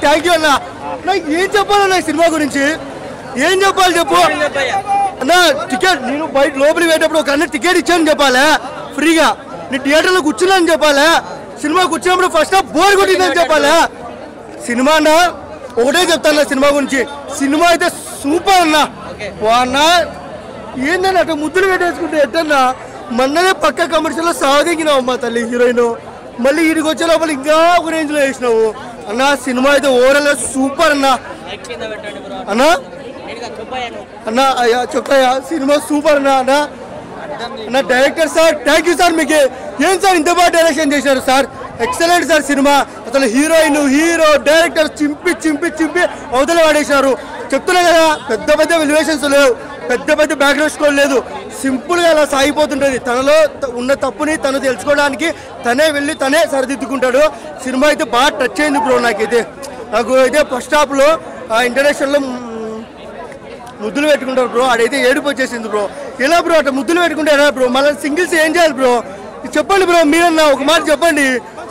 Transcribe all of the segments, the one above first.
thank you అన్న నాకు ఏం చెప్పాలన్న ఈ సినిమా గురించి ఏం చెప్పాలి చెప్పు అన్న టికెట్ నేను బయట లోపలికి పోయేటప్పుడు ఒక అన్న టికెట్ ఇచ్చాను చెప్పాలా ఫ్రీగా నేను థియేటర్లో కూర్చున్నాను చెప్పాలా సినిమా కూర్చున్నప్పుడు ఫస్ట్ హాఫ్ బోర్ కొట్టిందని చెప్పాలా సినిమా అన్న ఒకటే చెప్తాను సినిమా గురించి సినిమా అయితే సూపర్ అన్న వా అన్న ఏందన్న అట్లా ముద్దులు పెట్టేసుకుంటే ఎట్టన్నా మొన్ననే పక్క కమర్షియల్లో సాధించినావు అమ్మా తల్లి హీరోయిన్ మళ్ళీ వీడికి వచ్చే లోపల ఇంకా ఒక రేంజ్ లో వేసినావు అన్న సినిమా అయితే ఓవరాల్ సూపర్ అన్న అన్న అన్న అయ్యా చెప్పయ్యా సినిమా సూపర్ అన్న అన్న అన్న director sir thank you sir మీకు ఏం సార్ ఇంత బాగా డైరెక్షన్ చేశారు సార్ ఎక్సలెంట్ సార్ సినిమా అసలు హీరోయిన్ హీరో డైరెక్టర్ చింపి చింపి చింపి అవతల వాడేశారు చెప్తున్నా కదా పెద్ద పెద్ద వెలివేషన్స్ లేవు పెద్ద పెద్ద బ్యాక్గ్రౌండ్ స్కోర్ లేదు సింపుల్గా అలా సాగిపోతుంటుంది తనలో త- ఉన్న తప్పుని తను తెలుసుకోవడానికి తనే వెళ్ళి తనే సరిదిద్దుకుంటాడు సినిమా అయితే బాగా టచ్ అయింది బ్రో నాకైతే నాకు అయితే ఫస్ట్ హాఫ్లో ఇంటర్నేషనల్లో ముద్దులు పెట్టుకుంటారు బ్రో ఆడైతే ఏడుపు వచ్చేసింది బ్రో ఎలా బ్రో అట్లా ముద్దులు పెట్టుకుంటే ఎలా బ్రో మళ్ళీ సింగిల్స్ ఏం చేయాలి బ్రో చెప్పండి బ్రో మీరన్నా ఒక మాట చెప్పండి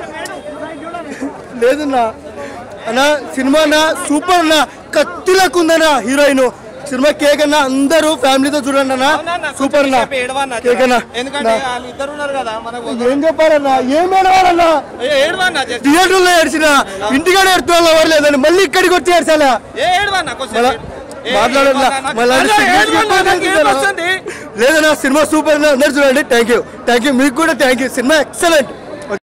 లేదన్నా అన్నా సినిమా అన్న సూపర్ అన్న కత్తిలకు ఉందన్నా హీరోయిన్ సినిమా కేక్ అన్న అందరూ ఫ్యామిలీతో చూడండి అన్న సూపర్ అన్న కేక్ అన్న ఎందుకంటే వాళ్ళు ఇద్దరు ఉన్నారు కదా మనకు ఏం చెప్పాలన్నా ఏం ఏడవాలన్నా ఏడవన్నా థియేటర్లో ఏడ్చిన ఇంటికాడ ఏడుతున్నా ఎవరు లేదని మళ్ళీ ఇక్కడికి వచ్చి ఏడ్చాలా ఏడవన్నా మళ్ళా మాట్లాడాలా మళ్ళీ లేదన్నా సినిమా సూపర్ అందరు చూడండి థ్యాంక్ యూ థ్యాంక్ యూ మీకు కూడా థ్యాంక్ యూ సినిమా ఎక్సలెంట్